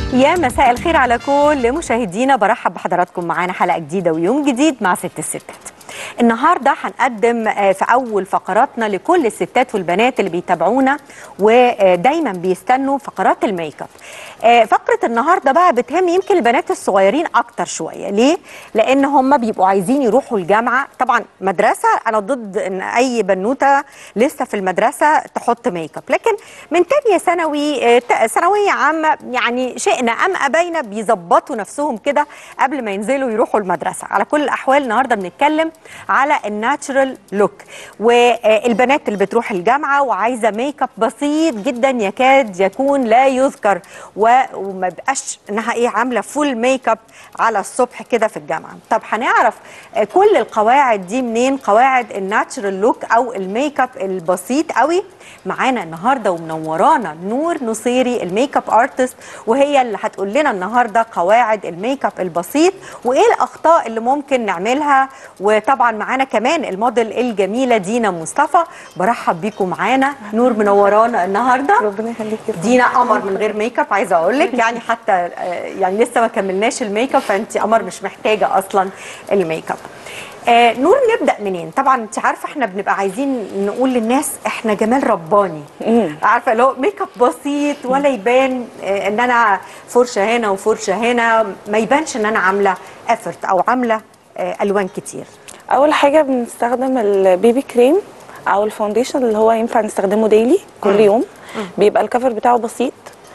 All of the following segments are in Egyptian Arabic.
يا مساء الخير على كل مشاهدينا برحب بحضراتكم معانا حلقه جديده ويوم جديد مع ست الستات النهارده هنقدم آه، في اول فقراتنا لكل الستات والبنات اللي بيتابعونا ودايما بيستنوا فقرات الميك اب آه، فقره النهارده بقى بتهم يمكن البنات الصغيرين اكتر شويه ليه لان هم بيبقوا عايزين يروحوا الجامعه طبعا مدرسه انا ضد ان اي بنوته لسه في المدرسه تحط ميك اب لكن من تانية ثانوي آه، ت- ثانويه عامه يعني شئنا ام ابينا بيظبطوا نفسهم كده قبل ما ينزلوا يروحوا المدرسه على كل الاحوال النهارده بنتكلم على الناتشرال لوك والبنات اللي بتروح الجامعه وعايزه ميك اب بسيط جدا يكاد يكون لا يذكر و- وما بقاش انها ايه عامله فول ميك اب على الصبح كده في الجامعه طب هنعرف آه، كل القواعد دي منين قواعد الناتشرال لوك او الميك اب البسيط قوي معانا النهارده ومنورانا نور نصيري الميك اب ارتست وهي اللي هتقول لنا النهارده قواعد الميك اب البسيط وايه الاخطاء اللي ممكن نعملها وطبعا معانا كمان الموديل الجميله دينا مصطفى برحب بيكم معانا نور منورانا النهارده ربنا يخليك يا دينا قمر من غير ميك اب عايزه اقول لك يعني حتى آه، يعني لسه ما كملناش الميك اب فانت قمر مش محتاجه اصلا الميك اب آه نور نبدا منين طبعا انت عارفه احنا بنبقى عايزين نقول للناس احنا جمال رباني عارفه اللي هو ميك اب بسيط ولا يبان آه ان انا فرشه هنا وفرشه هنا ما يبانش ان انا عامله افرت او عامله آه الوان كتير اول حاجه بنستخدم البيبي كريم او الفاونديشن اللي هو ينفع نستخدمه ديلي كل يوم بيبقى الكفر بتاعه بسيط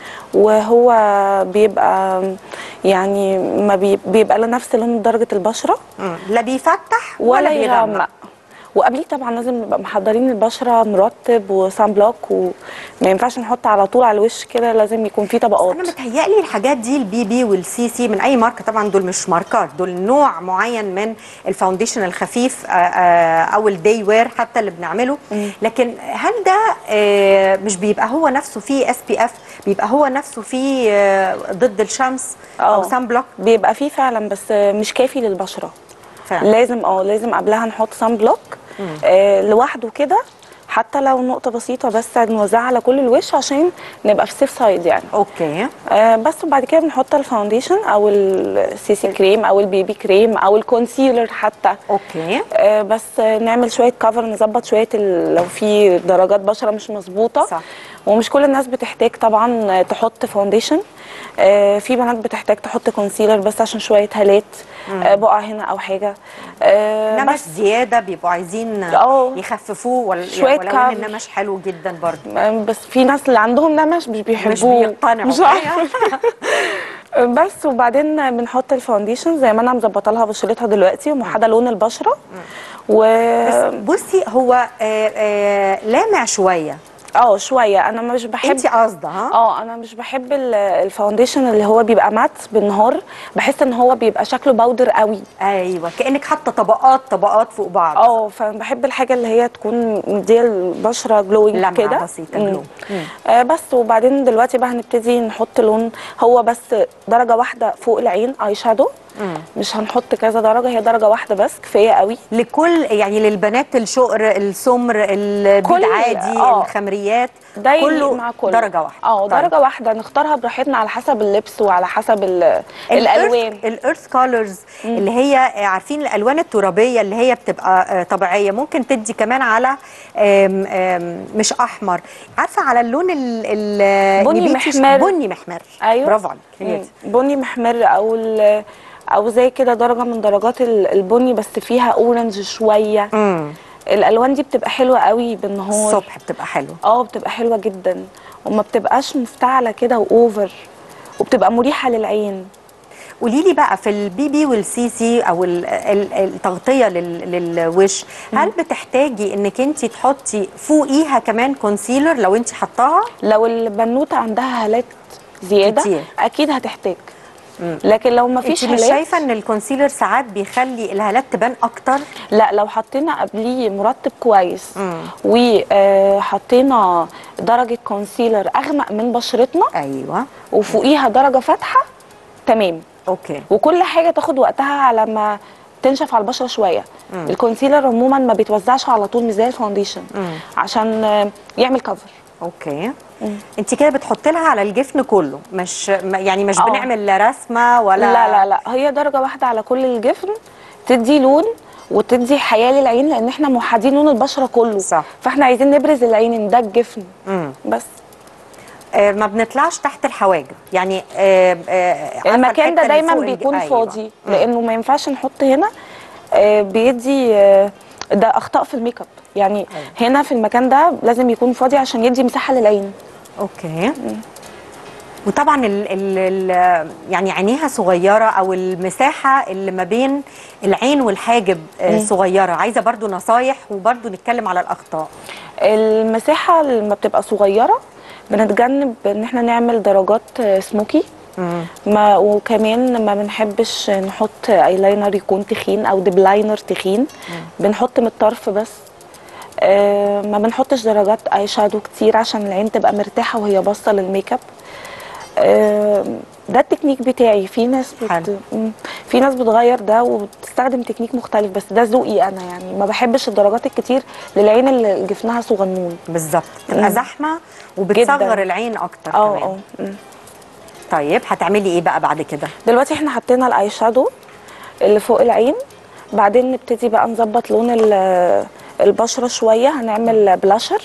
وهو بيبقى يعني ما بي- بيبقى له نفس لون درجه البشره مم. لا بيفتح ولا ولا بيغمق يغمق وقبليه طبعا لازم نبقى محضرين البشره مرطب وسان بلوك وما ينفعش نحط على طول على الوش كده لازم يكون فيه طبقات انا متهيألي الحاجات دي البي بي والسي سي من اي ماركه طبعا دول مش ماركات دول نوع معين من الفاونديشن الخفيف آه، آه، او الداي وير حتى اللي بنعمله لكن هل ده آه، مش بيبقى هو نفسه فيه اس بي اف بيبقى هو نفسه فيه آه، ضد الشمس او آه. سان بلوك بيبقى فيه فعلا بس مش كافي للبشره فعلا لازم اه لازم قبلها نحط سان بلوك آه لوحده كده حتى لو نقطه بسيطه بس نوزعها على كل الوش عشان نبقى في سيف سايد يعني اوكي آه بس وبعد كده بنحط الفاونديشن او السي سي كريم او البيبي كريم او الكونسيلر حتى اوكي آه بس آه، نعمل شويه كفر نظبط شويه ال- لو في درجات بشره مش مظبوطه صح. ومش كل الناس بتحتاج طبعا آه، تحط فاونديشن آه في بنات بتحتاج تحط كونسيلر بس عشان شويه هالات آه بقع هنا او حاجه آه نمش بس زياده بيبقوا عايزين اه. يخففوه ولا شوية ولو ان كعب. النمش حلو جدا برضه آه، بس في ناس اللي عندهم نمش مش بيحبوه مش بيقتنعوا مش عارفة. بس وبعدين بنحط الفاونديشن زي ما انا مظبطه لها بشرتها دلوقتي وموحده لون البشره و بس بصي هو آه، آه، لامع شويه اه شويه انا مش بحب انت قاصده ها اه انا مش بحب ال- الفاونديشن اللي هو بيبقى مات بالنهار بحس ان هو بيبقى شكله باودر قوي ايوه كانك حاطه طبقات طبقات فوق بعض اه فانا بحب الحاجه اللي هي تكون مديه البشره جلوينج لمعة كده بسيطة مم. glow. مم. آه بس وبعدين دلوقتي بقى هنبتدي نحط لون هو بس درجه واحده فوق العين اي شادو مش هنحط كذا درجه هي درجه واحده بس كفايه قوي لكل يعني للبنات الشقر السمر البيض كل- عادي آه. الخمريات ده يليق كله مع كله درجه واحده اه طيب. درجه واحده نختارها براحتنا على حسب اللبس وعلى حسب ال- الالوان الارث كولرز اللي هي آه، عارفين الالوان الترابيه اللي هي بتبقى آه، طبيعيه ممكن تدي كمان على آم، آم، مش احمر عارفه على اللون ال ال بني نبيتي ش- محمر. بني محمر ايوه برافو عليك هي مم. دي. بني محمر او ال- او زي كده درجه من درجات ال- البني بس فيها اورنج شويه مم. الالوان دي بتبقى حلوه قوي بالنهار الصبح بتبقى حلوه اه بتبقى حلوه جدا وما بتبقاش مفتعله كده واوفر وبتبقى مريحه للعين قولي لي بقى في البي بي والسي سي او ال- ال- التغطيه لل- للوش هل بتحتاجي انك انت تحطي فوقيها كمان كونسيلر لو انت حطاها لو البنوته عندها هالات زياده كتير. اكيد هتحتاج لكن لو ما انت فيش مش هالات شايفه ان الكونسيلر ساعات بيخلي الهالات تبان اكتر لا لو حطينا قبليه مرطب كويس مم. وحطينا درجه كونسيلر اغمق من بشرتنا ايوه وفوقيها درجه فاتحه تمام اوكي وكل حاجه تاخد وقتها على ما تنشف على البشره شويه الكونسيلر عموما ما بيتوزعش على طول مش زي الفاونديشن مم. عشان آه، يعمل كفر اوكي انت كده بتحطي لها على الجفن كله مش م- يعني مش آه. بنعمل رسمه ولا لا لا لا هي درجه واحده على كل الجفن تدي لون وتدي حياه للعين لان احنا موحدين لون البشره كله صح. فاحنا عايزين نبرز العين ان ده الجفن مم. بس آه ما بنطلعش تحت الحواجب يعني آه آه عارفة المكان ده الحتة اللي دايما فوق الج- بيكون أيوة. فاضي لانه ما ينفعش نحط هنا آه، بيدي آه، ده اخطاء في الميك اب يعني هنا في المكان ده لازم يكون فاضي عشان يدي مساحه للعين اوكي وطبعا ال ال ال يعني عينيها صغيره او المساحه اللي ما بين العين والحاجب آه، صغيره عايزه برضو نصايح وبرضو نتكلم على الاخطاء المساحه لما بتبقى صغيره بنتجنب ان احنا نعمل درجات آه، سموكي ما وكمان ما بنحبش نحط ايلاينر يكون تخين او ديبلاينر تخين بنحط من الطرف بس آه ما بنحطش درجات اي شادو كتير عشان العين تبقى مرتاحه وهي باصه للميك اب آه ده التكنيك بتاعي في ناس حلو. بت... مم. في ناس بتغير ده وبتستخدم تكنيك مختلف بس ده ذوقي انا يعني ما بحبش الدرجات الكتير للعين اللي جفنها صغنون بالظبط تبقى زحمه وبتصغر جداً. العين اكتر اه كمان اه مم. طيب هتعملي ايه بقى بعد كده دلوقتي احنا حطينا الاي شادو اللي فوق العين بعدين نبتدي بقى نظبط لون ال- البشره شويه هنعمل بلاشر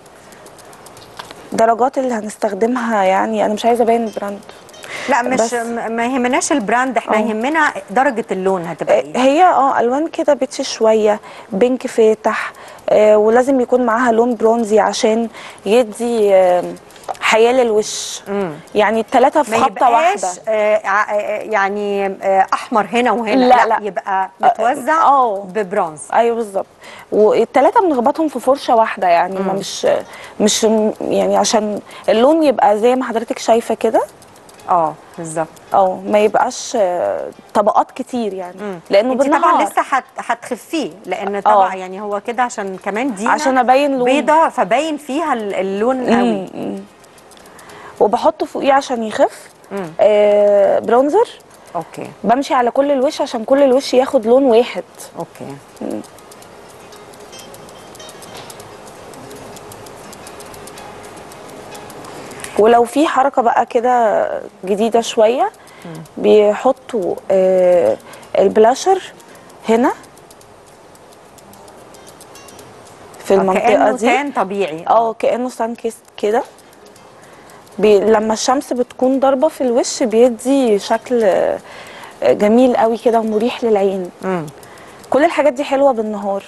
درجات اللي هنستخدمها يعني انا مش عايزه ابين البراند لا مش بس- م- ما يهمناش البراند احنا اه. يهمنا درجه اللون هتبقى ايه هي اه الوان كده بيتش شويه بينك فاتح آه ولازم يكون معاها لون برونزي عشان يدي آه حياه للوش مم. يعني الثلاثه في ما خبطه يبقاش واحده آه ع- آه، يعني آه احمر هنا وهنا لا، لا. يبقى متوزع اه. ببرونز ايوه بالظبط والثلاثه بنخبطهم في فرشه واحده يعني ما مش مش يعني عشان اللون يبقى زي ما حضرتك شايفه كده اه بالظبط اه ما يبقاش آه، طبقات كتير يعني لانه انت طبعا بالنهار لسه هت- هتخفيه لان طبعا اه. يعني هو كده عشان كمان دي عشان أبين لون. بيضه فباين فيها ال- اللون قوي وبحطه فوقيه عشان يخف آه برونزر اوكي بمشي على كل الوش عشان كل الوش ياخد لون واحد اوكي ولو في حركه بقى كده جديده شويه بيحطوا آه البلاشر هنا في المنطقه كانه دي تان طبيعي اه كانه سان كيست كده بي لما الشمس بتكون ضاربه في الوش بيدي شكل آه، جميل قوي كده ومريح للعين مم. كل الحاجات دي حلوه بالنهار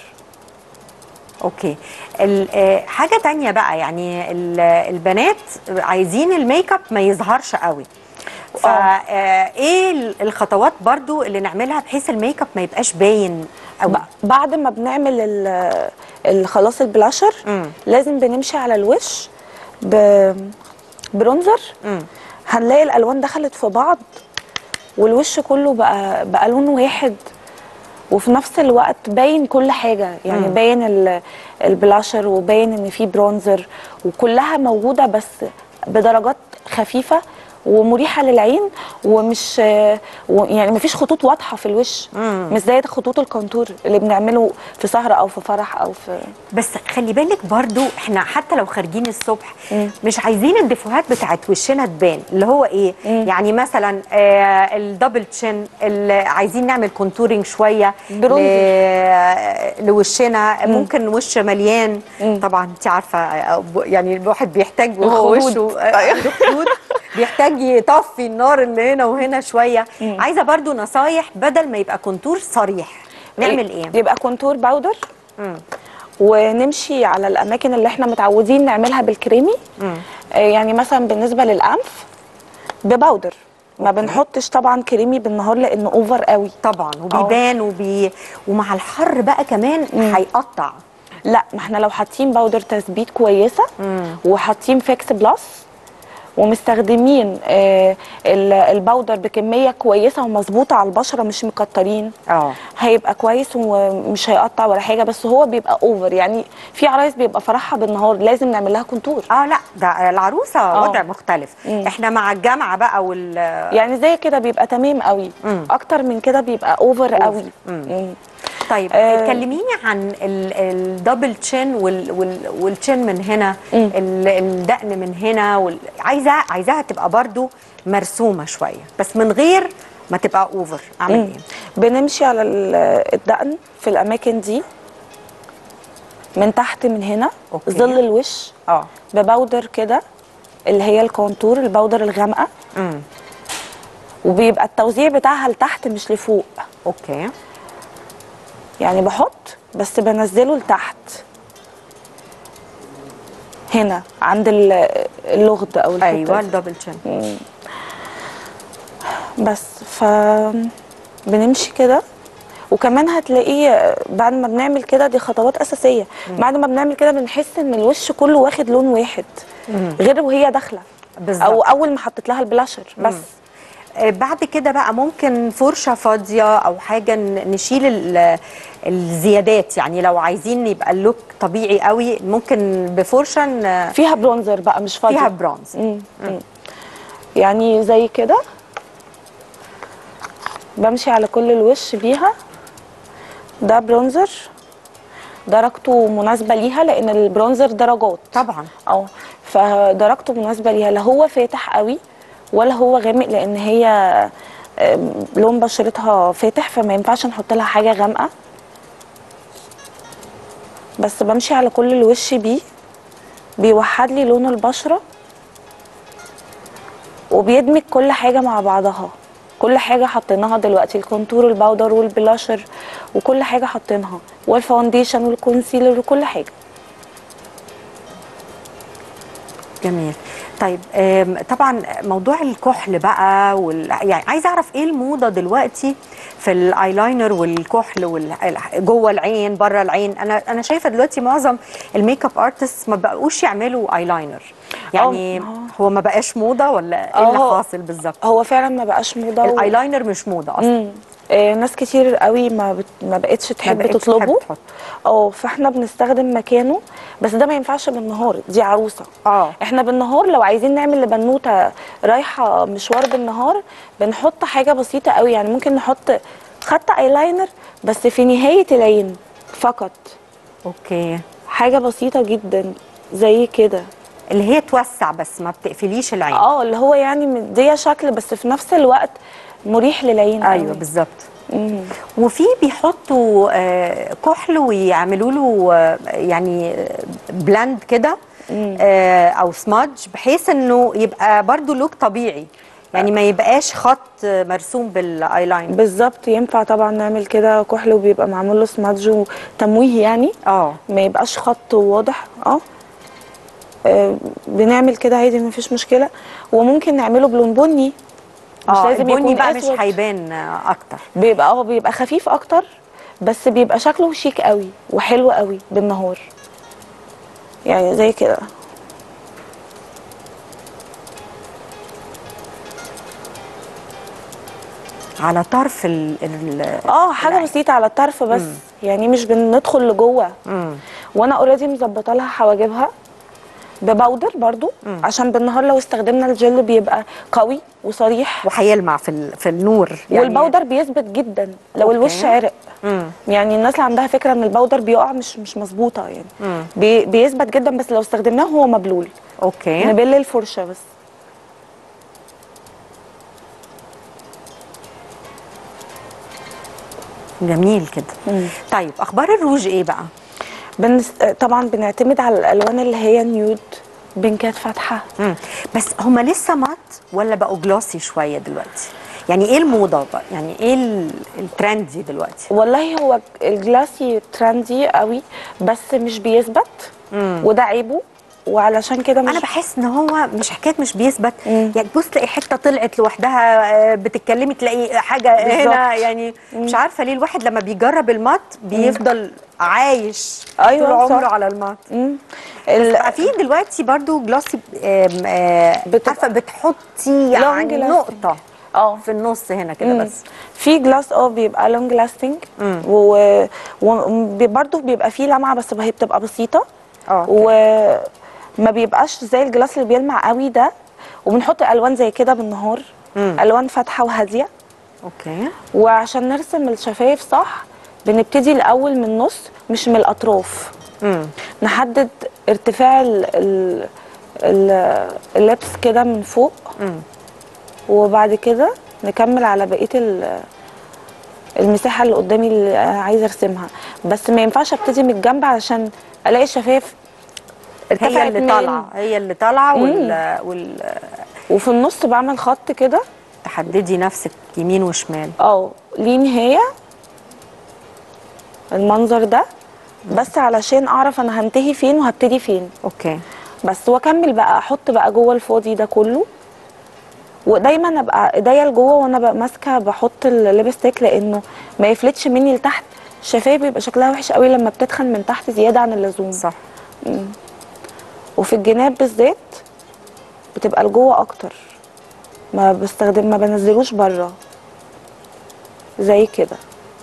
اوكي ال- آه، حاجه تانية بقى يعني ال- البنات عايزين الميك اب ما يظهرش قوي فا آه، ايه ال- الخطوات برضو اللي نعملها بحيث الميك اب ما يبقاش باين قوي ب- بعد ما بنعمل ال- ال- خلاص البلاشر مم. لازم بنمشي على الوش ب- برونزر مم. هنلاقي الالوان دخلت في بعض والوش كله بقى بقى لون واحد وفي نفس الوقت باين كل حاجه يعني مم. باين ال- البلاشر وباين ان في برونزر وكلها موجوده بس بدرجات خفيفه ومريحه للعين ومش و- يعني مفيش خطوط واضحه في الوش مم. مش زي خطوط الكونتور اللي بنعمله في سهره او في فرح او في بس خلي بالك برضو احنا حتى لو خارجين الصبح مم. مش عايزين الديفوهات بتاعت وشنا تبان اللي هو ايه مم. يعني مثلا آه الدبل تشين اللي عايزين نعمل كونتورنج شويه برونزر. ل- لوشنا ممكن وش مليان مم. طبعا انت عارفه آه، يعني الواحد بيحتاج وهو الخدود. وشه آه، عنده خدود بيحتاج يطفي النار اللي هنا وهنا شويه عايزه برضو نصايح بدل ما يبقى كونتور صريح نعمل ايه يبقى كونتور باودر مم. ونمشي على الاماكن اللي احنا متعودين نعملها بالكريمي مم. آه، يعني مثلا بالنسبه للانف بباودر ما بنحطش طبعا كريمي بالنهار لانه اوفر قوي طبعا وبيبان وبي... ومع الحر بقى كمان هيقطع لا ما احنا لو حاطين باودر تثبيت كويسه مم. وحاطين فيكس بلس ومستخدمين آه ال- الباودر بكميه كويسه ومظبوطه على البشره مش مكترين اه هيبقى كويس ومش هيقطع ولا حاجه بس هو بيبقى اوفر يعني في عرايس بيبقى فرحها بالنهار لازم نعمل لها كونتور اه لا ده العروسه آه. وضع مختلف مم. احنا مع الجامعه بقى وال يعني زي كده بيبقى تمام قوي مم. اكتر من كده بيبقى اوفر قوي مم. مم. طيب آه. كلميني عن الدبل تشين والتشين من هنا ال- الدقن من هنا وال- عايزه عايزاها تبقى برضو مرسومه شويه بس من غير ما تبقى اوفر اعمل مم. ايه بنمشي على ال- الدقن في الاماكن دي من تحت من هنا أوكي. ظل الوش اه ببودر كده اللي هي الكونتور البودر الغامقه امم وبيبقى التوزيع بتاعها لتحت مش لفوق اوكي يعني بحط بس بنزله لتحت هنا عند ال- اللغد او الحته ايوه دي. الدبل تشين بس ف بنمشي كده وكمان هتلاقيه بعد ما بنعمل كده دي خطوات اساسيه بعد ما بنعمل كده بنحس ان الوش كله واخد لون واحد غير وهي داخله بالظبط. او اول ما حطيت لها البلاشر بس آه، بعد كده بقى ممكن فرشه فاضيه او حاجه ن- نشيل ال- الزيادات يعني لو عايزين يبقى اللوك طبيعي قوي ممكن بفرشه ن- فيها برونزر بقى مش فاضيه فيها برونز مم. مم. يعني زي كده بمشي على كل الوش بيها ده برونزر درجته مناسبه ليها لان البرونزر درجات طبعا اه فدرجته مناسبه ليها لا هو فاتح قوي ولا هو غامق لان هي آم، لون بشرتها فاتح فما ينفعش نحط لها حاجه غامقه بس بمشي على كل الوش بيه بيوحد لي لون البشره وبيدمج كل حاجه مع بعضها كل حاجه حطيناها دلوقتي الكونتور الباودر والبلاشر وكل حاجه حطيناها والفاونديشن والكونسيلر وكل حاجه جميل طيب آم، طبعا موضوع الكحل بقى وال... يعني عايزه اعرف ايه الموضه دلوقتي في الايلاينر والكحل وال... جوه العين بره العين انا انا شايفه دلوقتي معظم الميك اب ارتست ما بقوش يعملوا ايلاينر يعني آه. هو ما بقاش موضه ولا ايه اللي آه. حاصل بالظبط هو فعلا ما بقاش موضه و- الايلاينر مش موضه اصلا مم. آه، ناس كتير قوي ما بت... ما بقتش تحب بقتش تطلبه تحب تحط. اه فاحنا بنستخدم مكانه بس ده ما ينفعش بالنهار دي عروسه اه احنا بالنهار لو عايزين نعمل لبنوته رايحه مشوار بالنهار بنحط حاجه بسيطه قوي يعني ممكن نحط خط ايلاينر بس في نهايه العين فقط اوكي حاجه بسيطه جدا زي كده اللي هي توسع بس ما بتقفليش العين اه اللي هو يعني مديه شكل بس في نفس الوقت مريح للعين ايوه قوي. بالظبط مم. وفي بيحطوا آه، كحل ويعملوا له آه، يعني بلاند كده آه، او سمادج بحيث انه يبقى برضو لوك طبيعي يعني ما يبقاش خط آه، مرسوم بالايلاين بالظبط ينفع طبعا نعمل كده كحل وبيبقى معمول له سمادج وتمويه يعني اه ما يبقاش خط واضح اه آه، بنعمل كده عادي مفيش مشكله وممكن نعمله بلون بني مش اه لازم البني يكون بقى مش أسود. هيبان آه، اكتر بيبقى اه بيبقى خفيف اكتر بس بيبقى شكله شيك قوي وحلو قوي بالنهار يعني زي كده على طرف ال ال اه حاجه العين. بسيطه على الطرف بس يعني مش بندخل لجوه مم. وانا اوريدي مظبطه لها حواجبها ببودر برضو عشان بالنهار لو استخدمنا الجل بيبقى قوي وصريح وهيلمع في ال في النور يعني والبودر بيثبت جدا لو أوكي. الوش عرق مم. يعني الناس اللي عندها فكره ان البودر بيقع مش مش مظبوطه يعني مم. بي بيثبت جدا بس لو استخدمناه هو مبلول اوكي نبل الفرشه بس جميل كده طيب اخبار الروج ايه بقى بنس... طبعا بنعتمد على الالوان اللي هي نيود بنكات فاتحه مم. بس هما لسه مات ولا بقوا جلاسي شويه دلوقتي يعني ايه الموضه بقى يعني ايه ال- الترندي دلوقتي والله هو الجلاسي ترندي قوي بس مش بيثبت وده عيبه وعلشان كده مش انا بحس ان هو مش حكايه مش بيثبت مم. يعني تبص تلاقي حته طلعت لوحدها آه، بتتكلمي تلاقي حاجه هنا بالظبط. يعني مش عارفه ليه الواحد لما بيجرب المات بيفضل عايش أيوة، طول عمره صح. على المات مم. بس ال... بقى في دلوقتي برضو جلاسي آم، آه، بتبقى- عارفه بتحطي يعني lasting. نقطه اه في النص هنا كده مم. بس في جلاس اه بيبقى لونج لاستنج مم. وبرده بيبقى فيه لمعه بس هي بتبقى بسيطه اه وما بيبقاش زي الجلاس اللي بيلمع قوي ده وبنحط الوان زي كده بالنهار مم. الوان فاتحه وهاديه اوكي وعشان نرسم الشفايف صح بنبتدي الاول من النص مش من الاطراف مم. نحدد ارتفاع ال ال ال- اللبس كده من فوق مم. وبعد كده نكمل على بقيه ال- المساحه اللي قدامي اللي عايزه ارسمها بس ما ينفعش ابتدي من الجنب علشان الاقي الشفايف هي ارتفعت اللي من- طالعه هي اللي طالعه وال... وال... وفي النص بعمل خط كده تحددي نفسك يمين وشمال اه ليه نهايه المنظر ده بس علشان اعرف انا هنتهي فين وهبتدي فين اوكي بس واكمل بقى احط بقى جوه الفاضي ده كله ودايما ابقى ايديا لجوه وانا بقى ماسكه بحط الليبستيك لانه ما يفلتش مني لتحت الشفايف بيبقى شكلها وحش قوي لما بتدخل من تحت زياده عن اللزوم صح وفي الجناب بالذات بتبقى لجوه اكتر ما بستخدم ما بنزلوش بره زي كده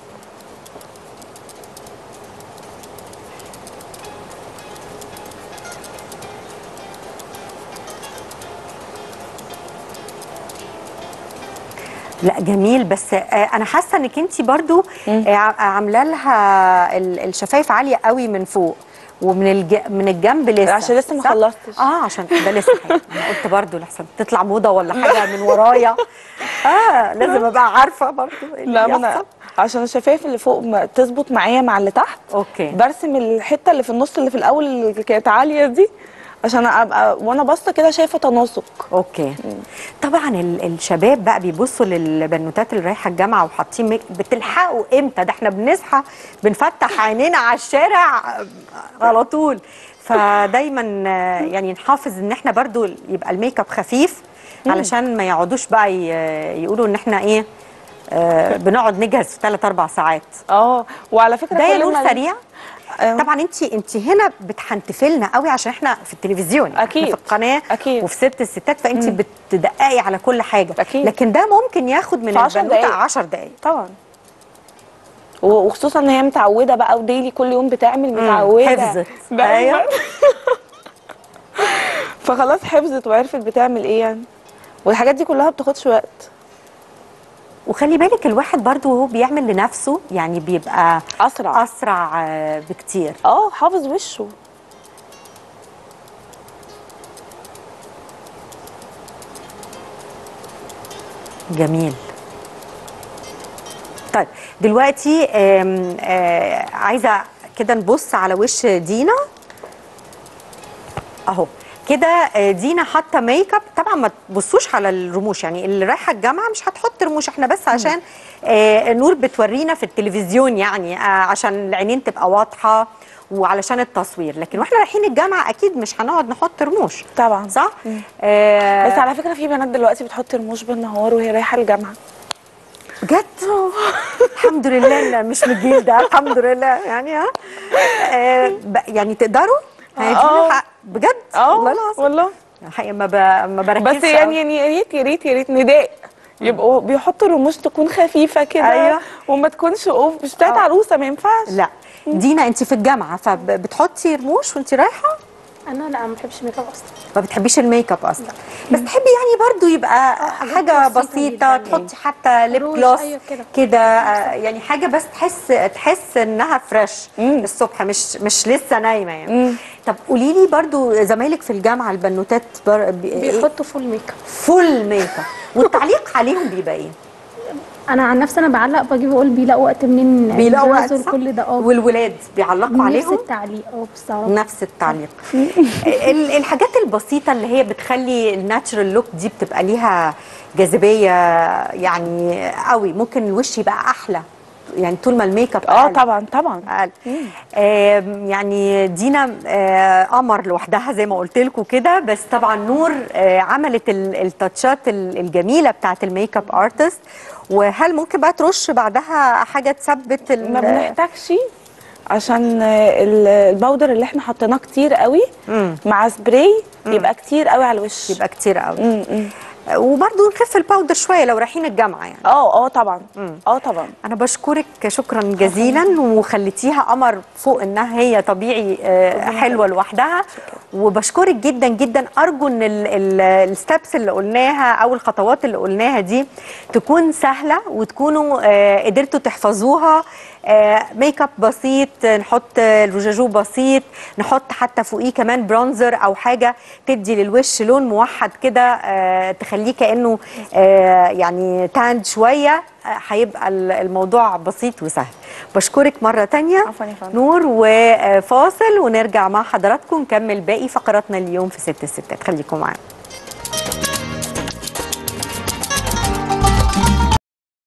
لا جميل بس آه، انا حاسه انك انت برضو آه، ع- عامله لها ال- الشفايف عاليه قوي من فوق ومن الج... من الجنب لسه عشان لسه ما صح؟ خلصتش. اه عشان ده لسه حاجة. انا قلت برضو لحسن تطلع موضه ولا حاجه من ورايا اه لازم ابقى عارفه برضو إيه اللي لا ما بيحصل. انا عشان الشفايف اللي فوق ما تظبط معايا مع اللي تحت اوكي برسم الحته اللي في النص اللي في الاول اللي كانت عاليه دي عشان ابقى وانا باصه كده شايفه تناسق اوكي طبعا ال- الشباب بقى بيبصوا للبنوتات اللي رايحه الجامعه وحاطين ميك بتلحقوا امتى ده احنا بنصحى بنفتح عينينا على الشارع على طول فدايما آه، يعني نحافظ ان احنا برضو يبقى الميك اب خفيف علشان ما يقعدوش بقى ي- يقولوا ان احنا ايه آه، بنقعد نجهز في 3 4 ساعات اه وعلى فكره ده يا كل نور ما- سريع آه. طبعا انت انت هنا بتحنتفي لنا قوي عشان احنا في التلفزيون احنا أكيد. في القناه أكيد. وفي ست الستات فانت بتدققي على كل حاجه أكيد. لكن ده ممكن ياخد من في 10 البنوته دقايق. 10 دقائق طبعا و- وخصوصا ان هي متعوده بقى وديلي كل يوم بتعمل متعوده حفظت. دايما. أيوة. فخلاص حفظت وعرفت بتعمل ايه يعني والحاجات دي كلها بتاخدش وقت وخلي بالك الواحد برضو وهو بيعمل لنفسه يعني بيبقى اسرع اسرع آه، بكتير اه حافظ وشه جميل طيب دلوقتي آم، آه، عايزه كده نبص على وش دينا اهو كده آه، دينا حاطه ميك اب طبعا ما تبصوش على الرموش يعني اللي رايحه الجامعه مش هتحط رموش احنا بس عشان آه، نور بتورينا في التلفزيون يعني آه، عشان العينين تبقى واضحه وعلشان التصوير لكن واحنا رايحين الجامعه اكيد مش هنقعد نحط رموش طبعا صح آه، بس على فكره في بنات دلوقتي بتحط رموش بالنهار وهي رايحه الجامعه بجد الحمد لله إن مش من الجيل ده الحمد لله يعني ها آه ب- يعني تقدروا هيدينا آه. حق بجد اه والله العظيم والله حقيقة ما ب... ما بركزش بس يعني يعني يا ريت يا ريت يا ريت نداء يبقوا بيحطوا رموش تكون خفيفه كده أيوة. وما تكونش اوف مش بتاعت آه. عروسه ما ينفعش لا دينا انت في الجامعه فبتحطي رموش وانت رايحه انا لا ما بحبش ميك اب اصلا ما بتحبيش الميك اب اصلا بس تحبي يعني برضو يبقى حاجات حاجه بسيطة بسيطه جداً. تحطي حتى ليب روج، جلوس أيوة كده. كده آه، يعني حاجه بس تحس تحس انها فريش الصبح مش مش لسه نايمه يعني طب قولي لي برضو زمايلك في الجامعه البنوتات بر... بي... بيحطوا فول ميك اب فول ميك اب والتعليق عليهم بيبقى ايه؟ انا عن نفسي انا بعلق باجي بقول بيلاقوا وقت منين بيلاقوا وقت يجهزوا صح؟ كل ده اه والولاد بيعلقوا نفس عليهم التعليق اه بصراحه نفس التعليق ال- الحاجات البسيطة اللي هي بتخلي الناتشرال لوك دي بتبقى ليها جاذبية يعني قوي ممكن الوش يبقى أحلى يعني طول ما الميك اب اه أقل. طبعا طبعا أقل. آم، يعني دينا آه، قمر لوحدها زي ما قلت لكم كده بس طبعا نور آه، عملت ال- التاتشات ال- الجميله بتاعت الميك اب ارتست وهل ممكن بقى ترش بعدها حاجه تثبت ال- ما بنحتاجش عشان ال- البودر اللي احنا حطيناه كتير قوي مع سبراي يبقى كتير قوي على الوش يبقى كتير قوي م- م. وبرضه نخف الباودر شويه لو رايحين الجامعه يعني اه اه طبعا اه طبعا انا بشكرك شكرا جزيلا وخليتيها قمر فوق انها هي طبيعي آه، حلوه لوحدها وبشكرك جدا جدا ارجو ان الستبس اللي قلناها او الخطوات اللي قلناها دي تكون سهله وتكونوا آه، قدرتوا تحفظوها آه، ميك اب بسيط آه، نحط آه، الرجاجو بسيط نحط حتى فوقيه كمان برونزر او حاجه تدي للوش لون موحد كده آه، تخليه كانه آه، يعني تاند شويه آه، هيبقى ال- الموضوع بسيط وسهل بشكرك مره تانية عفواً يا فندم. نور وفاصل ونرجع مع حضراتكم نكمل باقي فقراتنا اليوم في ست الستات خليكم معانا